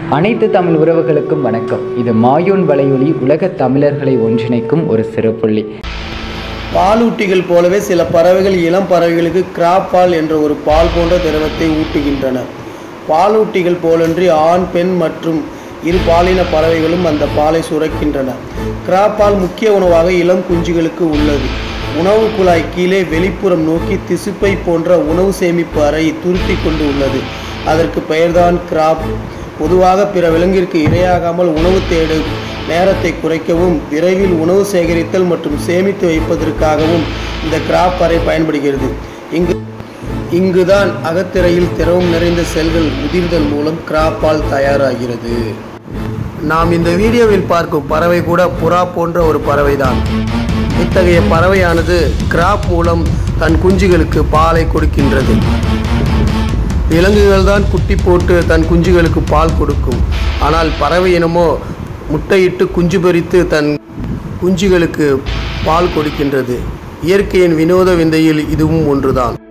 அனைத்து தமிழ் உறவுகளுக்கும் வணக்கம் இது மாயோன் வலையொலி உலக தமிழர்களை ஒன்றிணைக்கும் ஒரு சிறுபுள்ளி பாலூட்டிகள் போலவே சில பறவைகள் இளம் பறவைகளுக்கு கிராப் பால் என்ற ஒரு பால் போன்ற திரவத்தை ஊட்டுகின்றன பாலூட்டிகள் போலன்றி ஆண் பெண் மற்றும் இரு பாலின பறவைகளும் அந்த பாலை சுரக்கின்றன கிராப் பால் முக்கிய உணவாக இளம் குஞ்சுகளுக்கு உள்ளது உணவு குழாய் கீழே வெளிப்புறம் நோக்கி திசுப்பை போன்ற உணவு சேமிப்பு அறை துருத்தி கொண்டு உள்ளது அதற்கு பெயர்தான் கிராப் பொதுவாக பிற விலங்கிற்கு இரையாகாமல் உணவு தேடும் நேரத்தை குறைக்கவும் விரைவில் உணவு சேகரித்தல் மற்றும் சேமித்து வைப்பதற்காகவும் இந்த கிராப் அறை பயன்படுகிறது இங்கு இங்குதான் அகத்திரையில் திரவம் நிறைந்த செல்கள் உதிர்தல் மூலம் கிராப்பால் தயாராகிறது நாம் இந்த வீடியோவில் பார்க்கும் பறவை கூட புறா போன்ற ஒரு பறவைதான் இத்தகைய பறவையானது கிராப் மூலம் தன் குஞ்சுகளுக்கு பாலை கொடுக்கின்றது விலங்குகள் தான் குட்டி போட்டு தன் குஞ்சுகளுக்கு பால் கொடுக்கும் ஆனால் பறவை இனமோ முட்டையிட்டு குஞ்சு பொரித்து தன் குஞ்சுகளுக்கு பால் கொடுக்கின்றது இயற்கையின் வினோத விந்தையில் இதுவும் ஒன்றுதான்